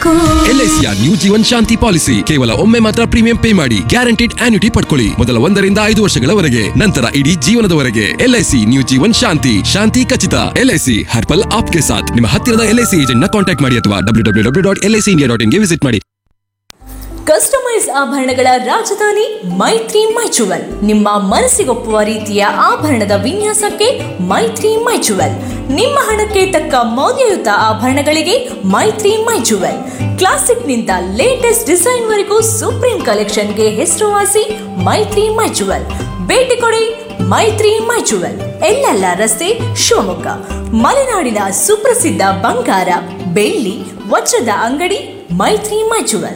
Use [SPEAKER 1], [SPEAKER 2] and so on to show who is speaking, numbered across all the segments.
[SPEAKER 1] ಎಲ್ಐಸಿಯ new Jeevan Shanti policy ಕೇವಲ ಒಮ್ಮೆ ಮಾತ್ರ ಪ್ರೀಮಿಯಂ ಪೇ ಮಾಡಿ ಗ್ಯಾರಂಟಿಡ್ ಆನ್ಯುಟಿ ಪಡ್ಕೊಳ್ಳಿ ಮೊದಲ ಒಂದರಿಂದ ಐದು ವರ್ಷಗಳವರೆಗೆ ನಂತರ ಇಡೀ ಜೀವನದವರೆಗೆ ಎಲ್ಐಸಿ ನ್ಯೂ ಜೀವನ್ ಶಾಂತಿ ಶಾಂತಿ ಖಚಿತ ಎಲ್ಐಸಿ ಹರ್ಪಲ್ ಆಪ್ಗೆ ಸಾಥ್ ನಿಮ್ಮ ಹತ್ತಿರದ ಎಲ್ಐಸಿ ಏಜೆಂಟ್ ನ ಕಾಂಟ್ಯಾಕ್ಟ್ ಮಾಡಿ ಅಥವಾ W W W dot LIC India dot ಇನ್ಗೆ ವಿಸಿಟ್ ಮಾಡಿ
[SPEAKER 2] ಕಸ್ಟಮೈಸ್ ಆಭರಣಗಳ ರಾಜಧಾನಿ ಮೈತ್ರಿ ಮೈಚುವಲ್ ನಿಮ್ಮ ಮನಸ್ಸಿಗೊಪ್ಪುವ ರೀತಿಯ ಆಭರಣದ ವಿನ್ಯಾಸಕ್ಕೆ ಮೈತ್ರಿ ಮೈಚುವಲ್ ನಿಮ್ಮ ಹಣಕ್ಕೆ ತಕ್ಕ ಮೌಲ್ಯಯುತ ಆಭರಣಗಳಿಗೆ ಮೈತ್ರಿ ಮೈಚುವಲ್ ಕ್ಲಾಸಿಕ್ನಿಂದ ಲೇಟೆಸ್ಟ್ ಡಿಸೈನ್ ವರೆಗೂ ಸುಪ್ರೀಂ ಕಲೆಕ್ಷನ್ಗೆ ಹೆಸರುವಾಸಿ ಮೈತ್ರಿ ಮೈಚುವಲ್ ಭೇಟಿ ಕೊಡಿ ಮೈತ್ರಿ ಮೈಚುವಲ್ ಎಲ್ಲೆಲ್ಲ ರಸ್ತೆ ಶಿವಮೊಗ್ಗ ಮಲೆನಾಡಿನ ಸುಪ್ರಸಿದ್ಧ ಬಂಗಾರ ಬೆಳ್ಳಿ ವಜ್ರದ ಅಂಗಡಿ ಮೈತ್ರಿ ಮೈಚುವಲ್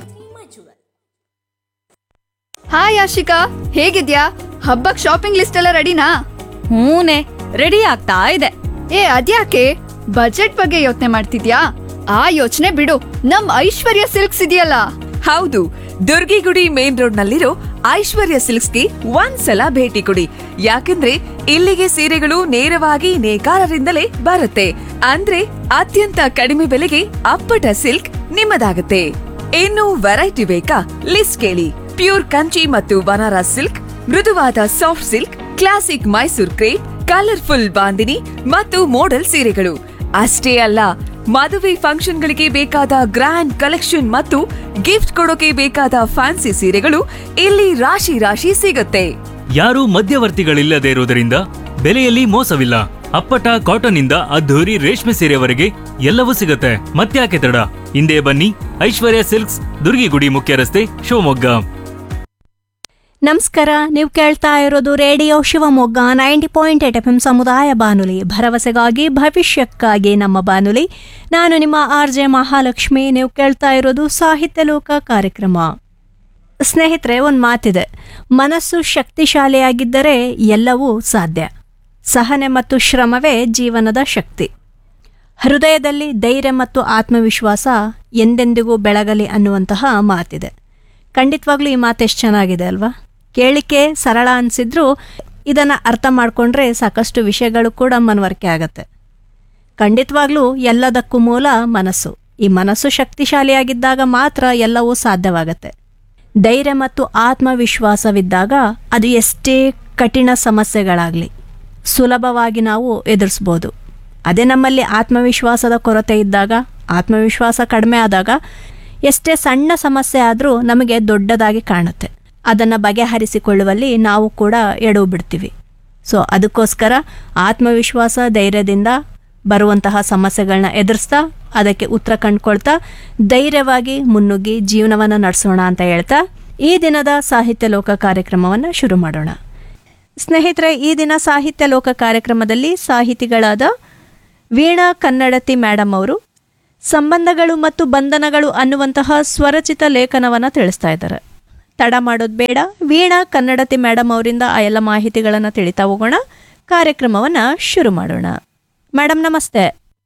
[SPEAKER 3] ಹಾಯ್ ಆಶಿಕಾ ಹೇಗಿದ್ಯಾ ಹಬ್ಬಕ್ ಶಾಪಿಂಗ್ ಲಿಸ್ಟ್ ಎಲ್ಲ ರೆಡಿನಾ
[SPEAKER 4] ಹೂನೆ ರೆಡಿ ಆಗ್ತಾ ಇದೆ
[SPEAKER 3] ಏ ಅದ್ಯಾಕೆ ಬಜೆಟ್ ಬಗ್ಗೆ ಯೋಚನೆ ಮಾಡ್ತಿದ್ಯಾ ಆ ಯೋಚನೆ ಬಿಡು ನಮ್ ಐಶ್ವರ್ಯ ಸಿಲ್ಕ್ಸ್ ಇದೆಯಲ್ಲ
[SPEAKER 5] ಹೌದು ದುರ್ಗಿಗುಡಿ ಮೇನ್ ರೋಡ್ ನಲ್ಲಿರೋ ಐಶ್ವರ್ಯ ಸಿಲ್ಕ್ಸ್ಗೆ ಒಂದ್ಸಲ ಭೇಟಿ ಕೊಡಿ ಯಾಕಂದ್ರೆ ಇಲ್ಲಿಗೆ ಸೀರೆಗಳು ನೇರವಾಗಿ ನೇಕಾರರಿಂದಲೇ ಬರುತ್ತೆ ಅಂದ್ರೆ ಅತ್ಯಂತ ಕಡಿಮೆ ಬೆಲೆಗೆ ಅಪ್ಪಟ ಸಿಲ್ಕ್ ನಿಮ್ಮದಾಗುತ್ತೆ ಇನ್ನು ವೆರೈಟಿ ಬೇಕಾ ಲಿಸ್ಟ್ ಕೇಳಿ ಪ್ಯೂರ್ ಕಂಚಿ ಮತ್ತು ಬನಾರಸ್ ಸಿಲ್ಕ್ ಮೃದುವಾದ soft silk classic Mysore crepe colourful bandhani ಮತ್ತು ಮೋಡಲ್ ಸೀರೆಗಳು ಅಷ್ಟೇ ಅಲ್ಲ ಮದುವೆ ಫಂಕ್ಷನ್ಗಳಿಗೆ ಬೇಕಾದ ಗ್ರ್ಯಾಂಡ್ ಕಲೆಕ್ಷನ್ ಮತ್ತು ಗಿಫ್ಟ್ ಕೊಡೋಕೆ ಬೇಕಾದ ಫ್ಯಾನ್ಸಿ ಸೀರೆಗಳು ಇಲ್ಲಿ ರಾಶಿ ರಾಶಿ ಸಿಗುತ್ತೆ
[SPEAKER 6] ಯಾರೂ ಮಧ್ಯವರ್ತಿಗಳಿಲ್ಲದೆ ಇರುವುದರಿಂದ ಬೆಲೆಯಲ್ಲಿ ಮೋಸವಿಲ್ಲ ಅಪ್ಪಟ ಕಾಟನ್ ಇಂದ ಅದ್ಧೂರಿ ರೇಷ್ಮೆ ಸೀರೆವರೆಗೆ ಎಲ್ಲವೂ ಸಿಗುತ್ತೆ ಮತ್ತ್ಯಾಕೆ ತಡ ಹಿಂದೆ ಬನ್ನಿ ಐಶ್ವರ್ಯ ಸಿಲ್ಕ್ಸ್ ದುರ್ಗಿಗುಡಿ ಮುಖ್ಯ ರಸ್ತೆ ಶಿವಮೊಗ್ಗ
[SPEAKER 7] ನಮಸ್ಕಾರ ನೀವು ಕೇಳ್ತಾ ಇರೋದು radio Shivamogga ninety point eight F M ಸಮುದಾಯ ಬಾನುಲಿ ಭರವಸೆಗಾಗಿ ಭವಿಷ್ಯಕ್ಕಾಗಿ ನಮ್ಮ ಬಾನುಲಿ ನಾನು ನಿಮ್ಮ ಆರ್ ಜೆ ಮಹಾಲಕ್ಷ್ಮಿ ನೀವು ಕೇಳ್ತಾ ಇರೋದು ಸಾಹಿತ್ಯ ಲೋಕ ಕಾರ್ಯಕ್ರಮ ಸ್ನೇಹಿತರೆ ಒಂದು ಮಾತಿದೆ ಮನಸ್ಸು ಶಕ್ತಿಶಾಲಿಯಾಗಿದ್ದರೆ ಎಲ್ಲವೂ ಸಾಧ್ಯ ಸಹನೆ ಮತ್ತು ಶ್ರಮವೇ ಜೀವನದ ಶಕ್ತಿ ಹೃದಯದಲ್ಲಿ ಧೈರ್ಯ ಮತ್ತು ಆತ್ಮವಿಶ್ವಾಸ ಎಂದೆಂದಿಗೂ ಬೆಳಗಲಿ ಅನ್ನುವಂತಹ ಮಾತಿದೆ ಖಂಡಿತವಾಗ್ಲೂ ಈ ಮಾತು ಎಷ್ಟು ಚೆನ್ನಾಗಿದೆ ಅಲ್ವಾ ಕೇಳಿಕೆ ಸರಳ ಅನಿಸಿದ್ರೂ ಇದನ್ನು ಅರ್ಥ ಮಾಡಿಕೊಂಡ್ರೆ ಸಾಕಷ್ಟು ವಿಷಯಗಳು ಕೂಡ ಮನವರಿಕೆ ಆಗತ್ತೆ ಖಂಡಿತವಾಗ್ಲೂ ಎಲ್ಲದಕ್ಕೂ ಮೂಲ ಮನಸ್ಸು ಈ ಮನಸ್ಸು ಶಕ್ತಿಶಾಲಿಯಾಗಿದ್ದಾಗ ಮಾತ್ರ ಎಲ್ಲವೂ ಸಾಧ್ಯವಾಗತ್ತೆ ಧೈರ್ಯ ಮತ್ತು ಆತ್ಮವಿಶ್ವಾಸವಿದ್ದಾಗ ಅದು ಎಷ್ಟೇ ಕಠಿಣ ಸಮಸ್ಯೆಗಳಾಗಲಿ ಸುಲಭವಾಗಿ ನಾವು ಎದುರಿಸ್ಬೋದು ಅದೇ ನಮ್ಮಲ್ಲಿ ಆತ್ಮವಿಶ್ವಾಸದ ಕೊರತೆ ಇದ್ದಾಗ ಆತ್ಮವಿಶ್ವಾಸ ಕಡಿಮೆ ಆದಾಗ ಎಷ್ಟೇ ಸಣ್ಣ ಸಮಸ್ಯೆ ಆದರೂ ನಮಗೆ ದೊಡ್ಡದಾಗಿ ಕಾಣುತ್ತೆ ಅದನ್ನು ಬಗೆಹರಿಸಿಕೊಳ್ಳುವಲ್ಲಿ ನಾವು ಕೂಡ ಎಡವು ಬಿಡ್ತೀವಿ ಸೊ ಅದಕ್ಕೋಸ್ಕರ ಆತ್ಮವಿಶ್ವಾಸ ಧೈರ್ಯದಿಂದ ಬರುವಂತಹ ಸಮಸ್ಯೆಗಳನ್ನ ಎದುರಿಸ್ತಾ ಅದಕ್ಕೆ ಉತ್ತರ ಕಂಡ್ಕೊಳ್ತಾ ಧೈರ್ಯವಾಗಿ ಮುನ್ನುಗ್ಗಿ ಜೀವನವನ್ನು ನಡೆಸೋಣ ಅಂತ ಹೇಳ್ತಾ ಈ ದಿನದ ಸಾಹಿತ್ಯ ಲೋಕ ಕಾರ್ಯಕ್ರಮವನ್ನು ಶುರು ಮಾಡೋಣ ಸ್ನೇಹಿತರೆ ಈ ದಿನ ಸಾಹಿತ್ಯ ಲೋಕ ಕಾರ್ಯಕ್ರಮದಲ್ಲಿ ಸಾಹಿತಿಗಳಾದ ವೀಣಾ ಕನ್ನಡತಿ ಮೇಡಮ್ ಅವರು ಸಂಬಂಧಗಳು ಮತ್ತು ಬಂಧನಗಳು ಅನ್ನುವಂತಹ ಸ್ವರಚಿತ ಲೇಖನವನ್ನು ತಿಳಿಸ್ತಾ ಇದ್ದಾರೆ ತಡ ಮಾಡೋದು ಬೇಡ ವೀಣಾ ಕನ್ನಡತಿ ಮೇಡಮ್ ಅವರಿಂದ ಆ ಎಲ್ಲ ಮಾಹಿತಿಗಳನ್ನು ತಿಳಿತಾ ಹೋಗೋಣ ಕಾರ್ಯಕ್ರಮವನ್ನು ಶುರು ಮಾಡೋಣ ಮೇಡಮ್ ನಮಸ್ತೆ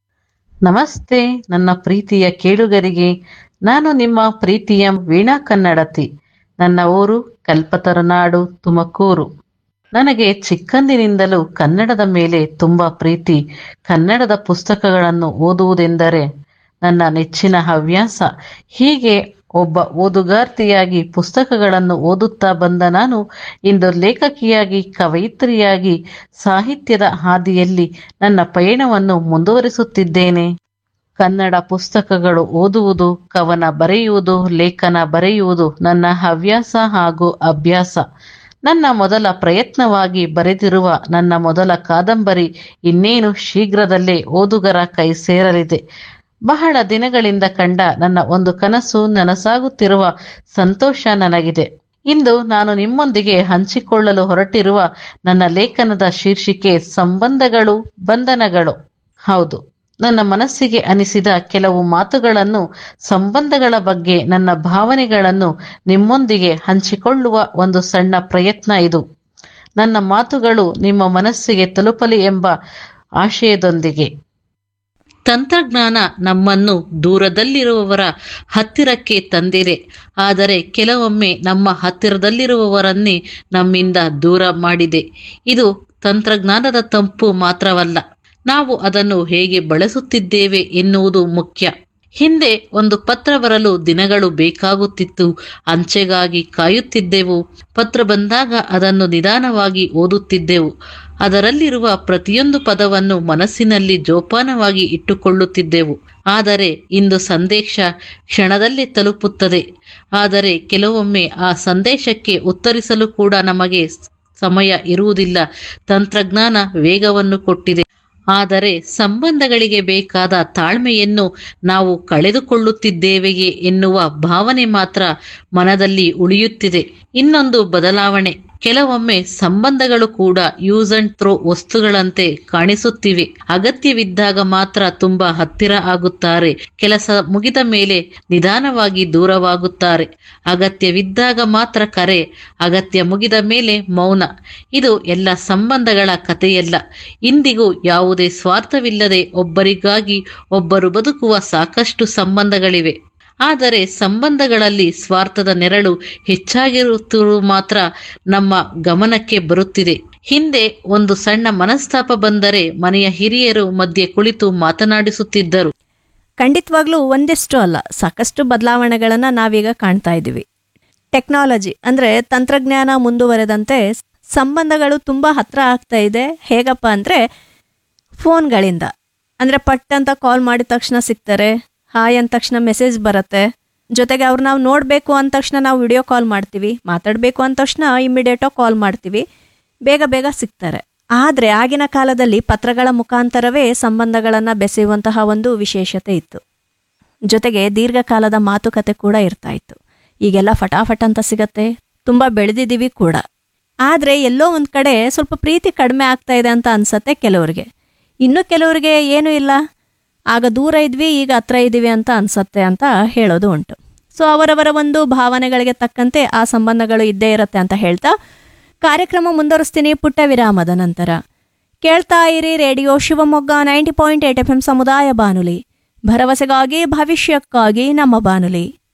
[SPEAKER 8] ನಮಸ್ತೆ ನನ್ನ ಪ್ರೀತಿಯ ಕೇಳುಗರಿಗೆ ನಾನು ನಿಮ್ಮ ಪ್ರೀತಿಯ ವೀಣಾ ಕನ್ನಡತಿ ನನ್ನ ಊರು ಕಲ್ಪತರನಾಡು ತುಮಕೂರು ನನಗೆ ಚಿಕ್ಕಂದಿನಿಂದಲೂ ಕನ್ನಡದ ಮೇಲೆ ತುಂಬಾ ಪ್ರೀತಿ ಕನ್ನಡದ ಪುಸ್ತಕಗಳನ್ನು ಓದುವುದೆಂದರೆ ನನ್ನ ನೆಚ್ಚಿನ ಹವ್ಯಾಸ ಹೀಗೆ ಒಬ್ಬ ಓದುಗಾರ್ತಿಯಾಗಿ ಪುಸ್ತಕಗಳನ್ನು ಓದುತ್ತಾ ಬಂದ ನಾನು ಇಂದು ಲೇಖಕಿಯಾಗಿ ಕವಯಿತ್ರಿಯಾಗಿ ಸಾಹಿತ್ಯದ ಹಾದಿಯಲ್ಲಿ ನನ್ನ ಪಯಣವನ್ನು ಮುಂದುವರಿಸುತ್ತಿದ್ದೇನೆ ಕನ್ನಡ ಪುಸ್ತಕಗಳು ಓದುವುದು ಕವನ ಬರೆಯುವುದು ಲೇಖನ ಬರೆಯುವುದು ನನ್ನ ಹವ್ಯಾಸ ಹಾಗೂ ಅಭ್ಯಾಸ ನನ್ನ ಮೊದಲ ಪ್ರಯತ್ನವಾಗಿ ಬರೆದಿರುವ ನನ್ನ ಮೊದಲ ಕಾದಂಬರಿ ಇನ್ನೇನು ಶೀಘ್ರದಲ್ಲೇ ಓದುಗರ ಕೈ ಸೇರಲಿದೆ ಬಹಳ ದಿನಗಳಿಂದ ಕಂಡ ನನ್ನ ಒಂದು ಕನಸು ನನಸಾಗುತ್ತಿರುವ ಸಂತೋಷ ನನಗಿದೆ ಇಂದು ನಾನು ನಿಮ್ಮೊಂದಿಗೆ ಹಂಚಿಕೊಳ್ಳಲು ಹೊರಟಿರುವ ನನ್ನ ಲೇಖನದ ಶೀರ್ಷಿಕೆ ಸಂಬಂಧಗಳು ಬಂಧನಗಳು ಹೌದು ನನ್ನ ಮನಸ್ಸಿಗೆ ಅನಿಸಿದ ಕೆಲವು ಮಾತುಗಳನ್ನು ಸಂಬಂಧಗಳ ಬಗ್ಗೆ ನನ್ನ ಭಾವನೆಗಳನ್ನು ನಿಮ್ಮೊಂದಿಗೆ ಹಂಚಿಕೊಳ್ಳುವ ಒಂದು ಸಣ್ಣ ಪ್ರಯತ್ನ ಇದು ನನ್ನ ಮಾತುಗಳು ನಿಮ್ಮ ಮನಸ್ಸಿಗೆ ತಲುಪಲಿ ಎಂಬ ಆಶಯದೊಂದಿಗೆ ತಂತ್ರಜ್ಞಾನ ನಮ್ಮನ್ನು ದೂರದಲ್ಲಿರುವವರ ಹತ್ತಿರಕ್ಕೆ ತಂದಿದೆ ಆದರೆ ಕೆಲವೊಮ್ಮೆ ನಮ್ಮ ಹತ್ತಿರದಲ್ಲಿರುವವರನ್ನೇ ನಮ್ಮಿಂದ ದೂರ ಮಾಡಿದೆ ಇದು ತಂತ್ರಜ್ಞಾನದ ತಂಪು ಮಾತ್ರವಲ್ಲ ನಾವು ಅದನ್ನು ಹೇಗೆ ಬಳಸುತ್ತಿದ್ದೇವೆ ಎನ್ನುವುದು ಮುಖ್ಯ ಹಿಂದೆ ಒಂದು ಪತ್ರ ಬರಲು ದಿನಗಳು ಬೇಕಾಗುತ್ತಿತ್ತು ಅಂಚೆಗಾಗಿ ಕಾಯುತ್ತಿದ್ದೆವು ಪತ್ರ ಬಂದಾಗ ಅದನ್ನು ನಿಧಾನವಾಗಿ ಓದುತ್ತಿದ್ದೆವು ಅದರಲ್ಲಿರುವ ಪ್ರತಿಯೊಂದು ಪದವನ್ನು ಮನಸ್ಸಿನಲ್ಲಿ ಜೋಪಾನವಾಗಿ ಇಟ್ಟುಕೊಳ್ಳುತ್ತಿದ್ದೆವು ಆದರೆ ಇಂದು ಸಂದೇಶ ಕ್ಷಣದಲ್ಲೇ ತಲುಪುತ್ತದೆ ಆದರೆ ಕೆಲವೊಮ್ಮೆ ಆ ಸಂದೇಶಕ್ಕೆ ಉತ್ತರಿಸಲು ಕೂಡ ನಮಗೆ ಸಮಯ ಇರುವುದಿಲ್ಲ ತಂತ್ರಜ್ಞಾನ ವೇಗವನ್ನು ಕೊಟ್ಟಿದೆ ಆದರೆ ಸಂಬಂಧಗಳಿಗೆ ಬೇಕಾದ ತಾಳ್ಮೆಯನ್ನು ನಾವು ಕಳೆದುಕೊಳ್ಳುತ್ತಿದ್ದೇವೆಯೇ ಎನ್ನುವ ಭಾವನೆ ಮಾತ್ರ ಮನದಲ್ಲಿ ಉಳಿಯುತ್ತಿದೆ ಇನ್ನೊಂದು ಬದಲಾವಣೆ ಕೆಲವೊಮ್ಮೆ ಸಂಬಂಧಗಳು ಕೂಡ ಯೂಸ್ ಅಂಡ್ ಥ್ರೋ ವಸ್ತುಗಳಂತೆ ಕಾಣಿಸುತ್ತಿವೆ ಅಗತ್ಯವಿದ್ದಾಗ ಮಾತ್ರ ತುಂಬಾ ಹತ್ತಿರ ಆಗುತ್ತಾರೆ ಕೆಲಸ ಮುಗಿದ ಮೇಲೆ ನಿಧಾನವಾಗಿ ದೂರವಾಗುತ್ತಾರೆ ಅಗತ್ಯವಿದ್ದಾಗ ಮಾತ್ರ ಕರೆ ಅಗತ್ಯ ಮುಗಿದ ಮೇಲೆ ಮೌನ ಇದು ಎಲ್ಲ ಸಂಬಂಧಗಳ ಕಥೆಯಲ್ಲ ಇಂದಿಗೂ ಯಾವುದೇ ಸ್ವಾರ್ಥವಿಲ್ಲದೆ ಒಬ್ಬರಿಗಾಗಿ ಒಬ್ಬರು ಬದುಕುವ ಸಾಕಷ್ಟು ಸಂಬಂಧಗಳಿವೆ ಆದರೆ ಸಂಬಂಧಗಳಲ್ಲಿ ಸ್ವಾರ್ಥದ ನೆರಳು ಹೆಚ್ಚಾಗಿರುತ್ತಿರುವ ಮಾತ್ರ ನಮ್ಮ ಗಮನಕ್ಕೆ ಬರುತ್ತಿದೆ ಹಿಂದೆ ಒಂದು ಸಣ್ಣ ಮನಸ್ತಾಪ ಬಂದರೆ ಮನೆಯ ಹಿರಿಯರು ಮಧ್ಯೆ ಕುಳಿತು ಮಾತನಾಡಿಸುತ್ತಿದ್ದರು
[SPEAKER 7] ಖಂಡಿತವಾಗ್ಲೂ ಒಂದಿಷ್ಟು ಅಲ್ಲ ಸಾಕಷ್ಟು ಬದಲಾವಣೆಗಳನ್ನು ನಾವೀಗ ಕಾಣ್ತಾ ಇದ್ದೀವಿ ಟೆಕ್ನಾಲಜಿ ಅಂದರೆ ತಂತ್ರಜ್ಞಾನ ಮುಂದುವರೆದಂತೆ ಸಂಬಂಧಗಳು ತುಂಬ ಹತ್ರ ಆಗ್ತಾ ಇದೆ ಹೇಗಪ್ಪ ಅಂದರೆ ಫೋನ್ಗಳಿಂದ ಅಂದರೆ ಪಟ್ ಅಂತ ಕಾಲ್ ಮಾಡಿದ ತಕ್ಷಣ ಸಿಗ್ತಾರೆ ಹಾಯ್ ಅಂದ ತಕ್ಷಣ ಮೆಸೇಜ್ ಬರುತ್ತೆ ಜೊತೆಗೆ ಅವ್ರು ನಾವು ನೋಡಬೇಕು ಅಂದ ತಕ್ಷಣ ನಾವು ವಿಡಿಯೋ ಕಾಲ್ ಮಾಡ್ತೀವಿ ಮಾತಾಡಬೇಕು ಅಂದ ತಕ್ಷಣ ಇಮ್ಮಿಡಿಯೇಟಾಗಿ ಕಾಲ್ ಮಾಡ್ತೀವಿ ಬೇಗ ಬೇಗ ಸಿಗ್ತಾರೆ ಆದರೆ ಆಗಿನ ಕಾಲದಲ್ಲಿ ಪತ್ರಗಳ ಮುಖಾಂತರವೇ ಸಂಬಂಧಗಳನ್ನು ಬೆಸೆಯುವಂತಹ ಒಂದು ವಿಶೇಷತೆ ಇತ್ತು ಜೊತೆಗೆ ದೀರ್ಘಕಾಲದ ಮಾತುಕತೆ ಕೂಡ ಇರ್ತಾ ಇತ್ತು ಈಗೆಲ್ಲ ಫಟಾಫಟ್ ಅಂತ ಸಿಗತ್ತೆ ತುಂಬ ಬೆಳೆದಿದ್ದೀವಿ ಕೂಡ ಆದರೆ ಎಲ್ಲೋ ಒಂದು ಕಡೆ ಸ್ವಲ್ಪ ಪ್ರೀತಿ ಕಡಿಮೆ ಆಗ್ತಾ ಇದೆ ಅಂತ ಅನ್ಸತ್ತೆ ಕೆಲವ್ರಿಗೆ ಇನ್ನು ಕೆಲವ್ರಿಗೆ ಏನೂ ಇಲ್ಲ ಆಗ ದೂರ ಇದ್ವಿ ಈಗ ಹತ್ರ ಇದ್ದೀವಿ ಅಂತ ಅನ್ಸತ್ತೆ ಅಂತ ಹೇಳೋದು ಉಂಟು ಸೊ ಅವರವರ ಒಂದು ಭಾವನೆಗಳಿಗೆ ತಕ್ಕಂತೆ ಆ ಸಂಬಂಧಗಳು ಇದ್ದೇ ಇರುತ್ತೆ ಅಂತ ಹೇಳ್ತಾ ಕಾರ್ಯಕ್ರಮ ಮುಂದುವರಿಸ್ತೀನಿ ಪುಟ್ಟ ವಿರಾಮದ ನಂತರ ಕೇಳ್ತಾ ಇರಿ radio Shivamogga ninety point eight F M ಸಮುದಾಯ ಬಾನುಲಿ ಭರವಸೆಗಾಗಿ ಭವಿಷ್ಯಕ್ಕಾಗಿ ನಮ್ಮ ಬಾನುಲಿ